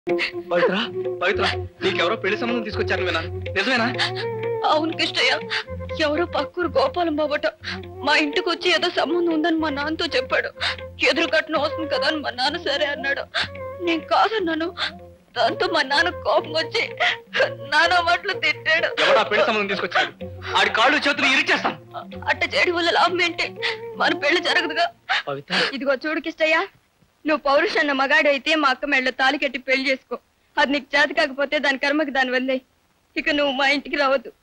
పవిత్ర పవిత్ర నీకెవరో పెళ్లి సంబంధం తీసుకొచ్చారని విన్నాను నిజమేనా అవును కిష్టయ్య ఎవరో పక్కూరు గోపాలం బాబట మా ఇంటికి వచ్చి ఏదో సంబంధం ఉందని మా నాన్నతో చెప్పాడు ఎదురు కట్నం వస్తుంది కదా అని మా నాన్న సరే అన్నాడు నేను కాదన్నాను దాంతో మా నాన్న కోపం వచ్చి నాన్న మాటలు తిట్టాడు ఎవడా పెళ్లి సంబంధం తీసుకొచ్చాడు ఆడి కాళ్ళు చేతులు ఇరిచేస్తాను అట్ట చేయడం వల్ల లాభం ఏంటి మన పెళ్లి జరగదుగా పవిత్ర ఇదిగో చూడు కిష్టయ్య నువ్వు పౌరుషన్న మగాడు అయితే మా అక్క మెళ్ళ తాలి కట్టి పెళ్లి చేసుకో అది నీకు చేత కాకపోతే దాని కర్మకి దాని వల్లే ఇక నువ్వు మా ఇంటికి రావద్దు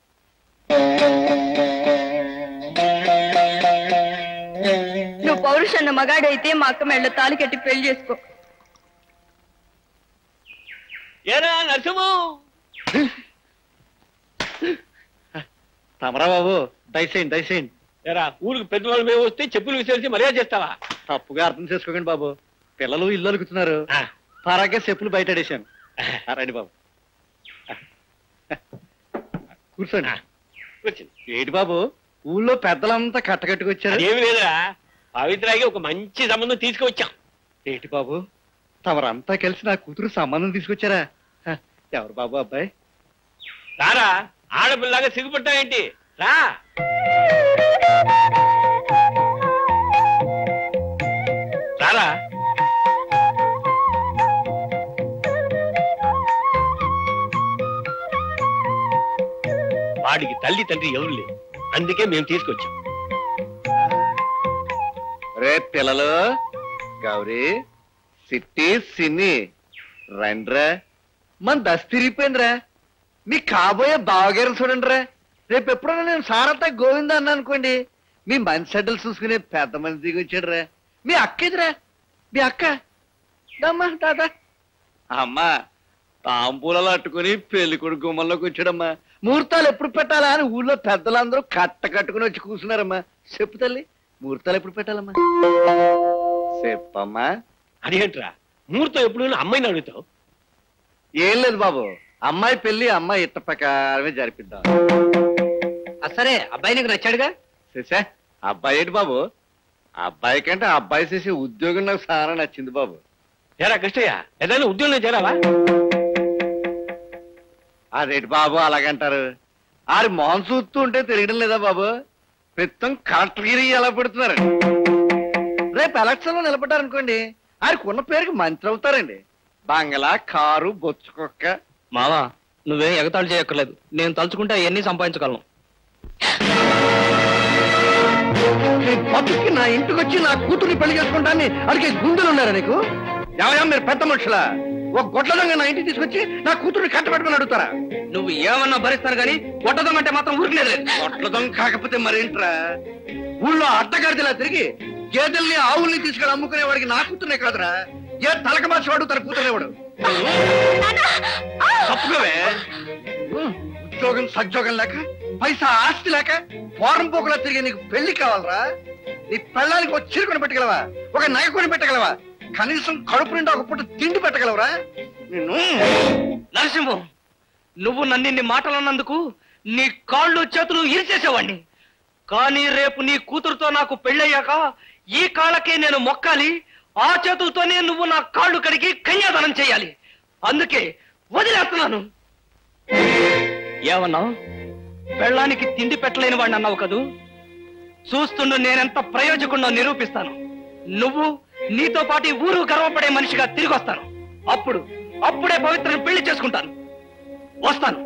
నువ్వు పౌరుషన్న మగాడు అయితే మా అక్క మెళ్ళ తాలి కట్టి పెళ్లి చేసుకో ఏరా నరసింహు తమరా బాబు దయచేయండి దయచేయండి ఏరా ఊరికి పెద్దవాళ్ళు మేము వస్తే చెప్పులు విసిరిసి మర్యాద చేస్తావా తప్పుగా అర్థం చేసుకోకండి బాబు పిల్లలు ఇల్లు అలుకుతున్నారు ఆ, పరాగే చెప్పులు బయట పడేశాను ఆ, రండి బాబు కూర్చోండి కూర్చోండి. ఏంటి బాబు ఊళ్ళో పెద్దలంతా కట్టకట్టుకొచ్చారు అదేమి లేదురా పవిత్రాకి ఒక మంచి సంబంధం తీసుకువచ్చాం ఏంటి బాబు తమరంతా కలిసి నా కూతురు సంబంధం తీసుకొచ్చారా హ, ఎవరు బాబు అబ్బాయి రారా ఆడపిల్లగా సిగ్గుపట్టావేంటి రా రారా వాడికి తల్లి తండ్రి ఎవరు లేరు అందుకే మేము తీసుకొచ్చాం రే పిల్లలు గౌరీ సిట్టి సిన్ని రండ్రా మన దశ తిరిగిపోయిందిరా మీ కాబోయే బావగారు చూడండిరా రేపు ఎప్పుడైనా నేను సారత గోవింద అన్నా అనుకోండి మీ మంచి చెడ్డలు చూసుకునే పెద్ద మంది దిగి వచ్చాడురా మీ అక్క ఎదురా మీ అక్క దమ్మా తాత అమ్మా తాంబూలాలు అట్టుకుని పెళ్లి కొడుకు గుమ్మంలోకి వచ్చాడమ్మా ముహూర్తాలు ఎప్పుడు పెట్టాలా అని ఊళ్ళో పెద్దలందరూ కట్ట కట్టుకుని వచ్చి కూర్చున్నారమ్మా చెప్పు తల్లి ముహూర్తాలు ఎప్పుడు పెట్టాలమ్మా చెప్పమ్మా అదేంట్రా ముహూర్తం ఎప్పుడు అమ్మాయిని అడుగుతావు ఏం లేదు బాబు అమ్మాయి పెళ్లి అమ్మాయి ఇట్ట ప్రకారమే జరిపిద్దాం సరే అబ్బాయి నీకు నచ్చాడుగా చూసా అబ్బాయి ఏంటి బాబు అబ్బాయి కంటే ఆ అబ్బాయి చేసే ఉద్యోగం నాకు చాలా నచ్చింది బాబు ఏరా కృష్ణయ్య ఏదైనా ఉద్యోగంలో చేరావా అదేంటి బాబు అలాగంటారు ఆరి మొహం చూస్తూ ఉంటే తిరగడం లేదా బాబు పెత్తం కలెక్టర్గిరి ఎలా పెడుతున్నారు రేపు ఎలక్షన్ లో నిలబడ్డారనుకోండి ఆరికి ఉన్న పేరుకి మంత్రి అవుతారండి బంగళా కారు బొచ్చు కుక్క మావా నువ్వేం ఎగతాళి చేయక్కర్లేదు నేను తలుచుకుంటే అవన్నీ సంపాదించగలను నీ బతుకి నా ఇంటికి వచ్చి నా కూతుర్ని పెళ్లి చేసుకుంటాన్ని అడిగే గుండెలు ఉన్నారా నీకు ఎవరో మీరు పెద్ద మనుషులా ఒక గొడ్ల దొంగ నా ఇంటికి తీసుకొచ్చి నా కూతుర్ని కట్టబెట్టమని అడుగుతారా నువ్వు ఏమన్నా భరిస్తాను కానీ కొట్టదమంటే మాత్రం ఊరికలేదు గొడ్ల దొంగ కాకపోతే మరేంట్రా ఊళ్ళో అడ్డగాడిదలా తిరిగి గేదెల్ని ఆవుల్ని తీసుకెళ్ళి అమ్ముకునే వాడికి నా కూతుర్నే కాదురా ఏ తలక వాడు తన కూతురేవాడు తప్పుకోవే ఉద్యోగం సద్యోగం లేక పైసా ఆస్తి లేక వారం పోకులా తిరిగి నీకు పెళ్లి కావాలరా నీ పెళ్ళానికి ఒక చీర కొని పెట్టగలవా ఒక నగ కొని పెట్టగలవా కనీసం కడుపు నిండా ఒక పూట తిండి పెట్టగలవరా నిన్ను నరసింహం నువ్వు నన్ను ఇన్ని మాటలు అన్నందుకు నీ కాళ్ళు చేతులు ఇరిచేసేవాణ్ణి కానీ రేపు నీ కూతురుతో నాకు పెళ్ళయ్యాక ఈ కాళ్ళకే నేను మొక్కాలి ఆ చేతులతోనే నువ్వు నా కాళ్ళు కడిగి కన్యాదానం చేయాలి అందుకే వదిలేస్తున్నాను ఏమన్నావు పెళ్ళానికి తిండి పెట్టలేని వాడిని అన్నావు కదూ చూస్తుండు నేనెంత ప్రయోజకుండా నిరూపిస్తాను నువ్వు నీతో పాటు ఈ ఊరు గర్వపడే మనిషిగా తిరిగి వస్తాను అప్పుడు అప్పుడే పవిత్రను పెళ్లి చేసుకుంటాను వస్తాను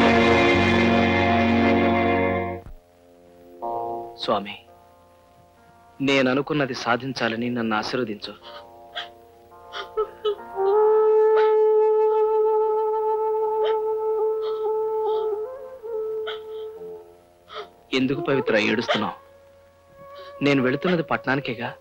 స్వామి నేను అనుకున్నది సాధించాలని నన్ను ఆశీర్వదించు ఎందుకు పవిత్ర ఏడుస్తున్నావు నేను వెళుతున్నది పట్టణానికేగా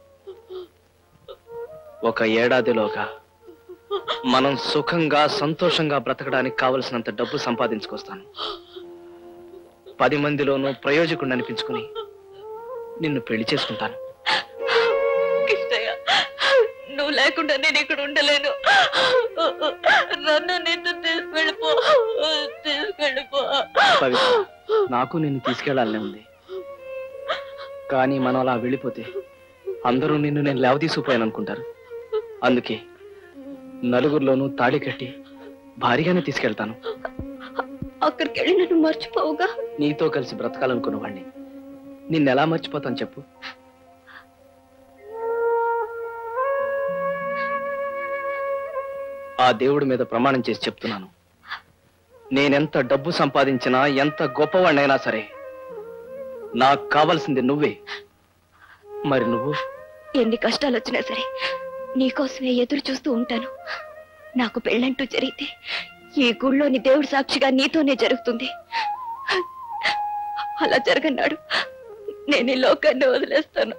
ఒక ఏడాదిలోగా మనం సుఖంగా సంతోషంగా బ్రతకడానికి కావలసినంత డబ్బు సంపాదించుకొస్తాను పది మందిలోనూ ప్రయోజకుడిని అనిపించుకుని నిన్ను పెళ్లి చేసుకుంటాను కిష్టయ్య నువ్వు లేకుండా నేను ఇక్కడ ఉండలేను నన్ను నిన్ను తీసుకెళ్ళిపో తీసుకెళ్ళిపో పవిత్ర నాకు నిన్ను తీసుకెళ్లాలనే ఉంది కానీ మనం అలా వెళ్ళిపోతే అందరూ నిన్ను నేను లేవదీసుకుపోయాను అనుకుంటారు అందుకే నలుగురిలోనూ తాళి కట్టి భారీగానే తీసుకెళ్తాను అక్కడికి వెళ్ళి నన్ను మర్చిపోవుగా నీతో కలిసి బ్రతకాలనుకున్నవాణ్ణి నిన్నెలా మర్చిపోతాను చెప్పు ఆ దేవుడి మీద ప్రమాణం చేసి చెప్తున్నాను నేనెంత డబ్బు సంపాదించినా ఎంత గొప్పవాణ్ణైనా సరే నాకు కావలసింది నువ్వే మరి నువ్వు ఎన్ని కష్టాలు వచ్చినా సరే నీకోసమే ఎదురు చూస్తూ ఉంటాను నాకు పెళ్ళంటూ జరిగితే ఈ గుళ్ళోని దేవుడి సాక్షిగా నీతోనే జరుగుతుంది అలా జరగన్నాడు నేను ఈ లోకాన్ని వదిలేస్తాను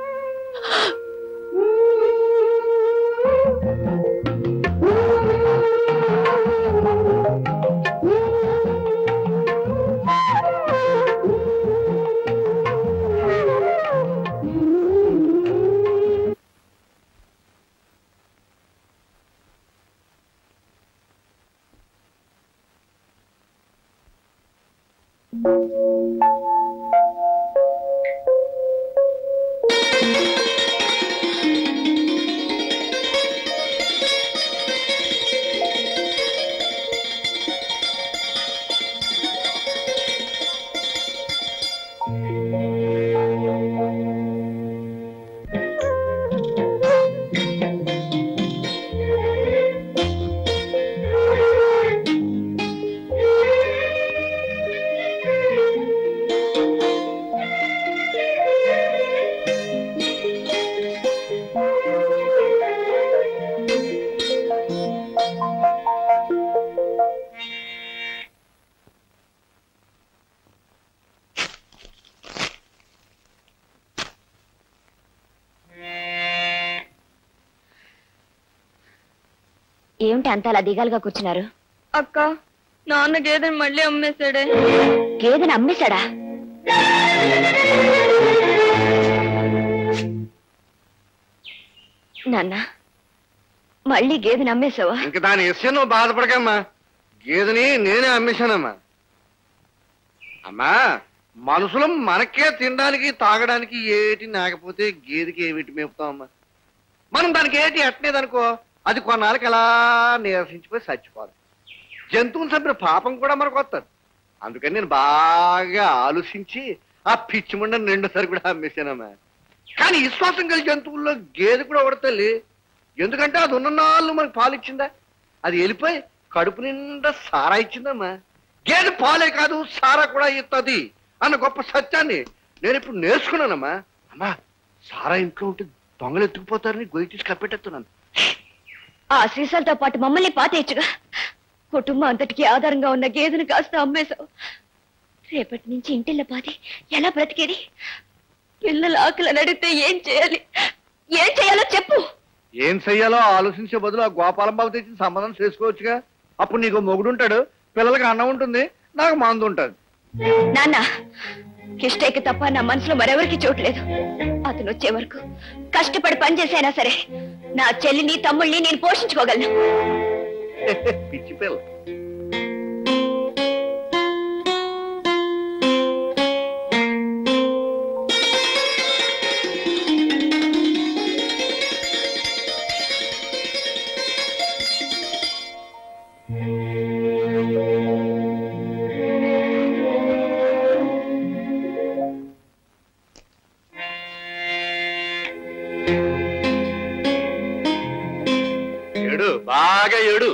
ఏమిటి అంత అలా దిగాలుగా కూర్చున్నారు అక్క నాన్న గేదెని మళ్ళీ అమ్మేశాడే గేదెని అమ్మేశాడా నాన్న మళ్ళీ గేదెని అమ్మేశావా ఇంక దాని విషయం నువ్వు బాధపడకమ్మా గేదెని నేనే అమ్మేశానమ్మా అమ్మా మనుషులం మనకే తినడానికి తాగడానికి ఏటి నాకపోతే గేదెకి ఏమిటి మేపుతామమ్మా మనం దానికి ఏటి ఎట్టలేదనుకో అది కొన్నాళ్ళకి ఎలా నీరసించిపోయి చచ్చిపోదు జంతువులు చంపిన పాపం కూడా మనకు వస్తుంది అందుకని నేను బాగా ఆలోచించి ఆ పిచ్చి ముండని రెండోసారి కూడా అమ్మేశానమ్మా కానీ విశ్వాసం కలిగి జంతువుల్లో గేదె కూడా ఒకటి ఎందుకంటే అది ఉన్న నాళ్ళు మనకు పాలు ఇచ్చిందా అది వెళ్ళిపోయి కడుపు నిండా సారా ఇచ్చిందమ్మా గేదె పాలే కాదు సారా కూడా ఇస్తుంది అన్న గొప్ప సత్యాన్ని నేను ఇప్పుడు నేర్చుకున్నానమ్మా అమ్మా సారా ఇంట్లో ఉంటే దొంగలు ఎత్తుకుపోతారని గొయ్యి తీసి కప్పెట్టేస్తున్నాను ఆ సీసాలతో పాటు మమ్మల్ని పాతేయచ్చుగా కుటుంబం అంతటికి ఆధారంగా ఉన్న గేదెను కాస్త అమ్మేశావు రేపటి నుంచి ఇంటిల్ల పాతి ఎలా బ్రతికేది పిల్లల ఆకలి అడిగితే ఏం చేయాలి ఏం చేయాలో చెప్పు ఏం చెయ్యాలో ఆలోచించే బదులు ఆ గోపాలం బాబు తెచ్చిన సంబంధం చేసుకోవచ్చుగా అప్పుడు నీకు మొగుడు ఉంటాడు పిల్లలకి అన్నం ఉంటుంది నాకు మందు ఉంటుంది నాన్న కిష్టయ్యకి తప్ప నా మనసులో మరెవరికి చోట్లేదు అతను వచ్చే వరకు కష్టపడి పనిచేసైనా సరే నా చెల్లిని తమ్ముళ్ళని నేను పోషించుకోగలను పిచ్చి పిల్ల ఏడు బాగా ఏడు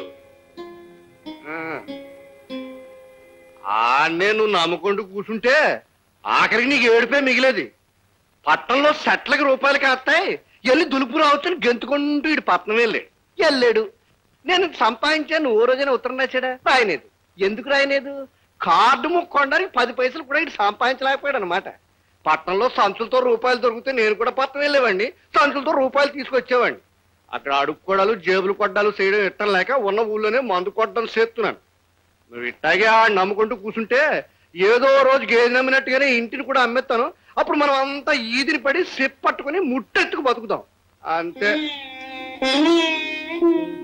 ఆ నేను నమ్ముకుంటూ కూర్చుంటే ఆఖరికి నీకు ఏడిపే మిగిలేది పట్టణంలో సెట్లకి రూపాయలకి వస్తాయి వెళ్ళి దులుపు రావచ్చని గెంతుకుంటూ ఇటు పట్నం వెళ్ళాడు వెళ్ళాడు నేను సంపాదించాను ఓ రోజైనా ఉత్తరం రాశాడా రాయలేదు ఎందుకు రాయలేదు కార్డు ముక్కొనడానికి పది పైసలు కూడా ఇటు సంపాదించలేకపోయాడు అనమాట పట్టణంలో సంచులతో రూపాయలు దొరికితే నేను కూడా పట్టణం వెళ్ళేవాడిని సంచులతో రూపాయలు తీసుకొచ్చేవాడిని అక్కడ అడుక్కోడాలు జేబులు కొడ్డాలు చేయడం ఇట్టం లేక ఉన్న ఊళ్ళోనే మందు కొట్టడం చేస్తున్నాను నువ్వు ఇట్టాగే ఆ నమ్ముకుంటూ కూర్చుంటే ఏదో రోజు గేదె నమ్మినట్టుగానే ఇంటిని కూడా అమ్మేస్తాను అప్పుడు మనం అంతా ఈదిని పడి సెప్ పట్టుకుని ముట్టెత్తుకు బతుకుతాం అంతే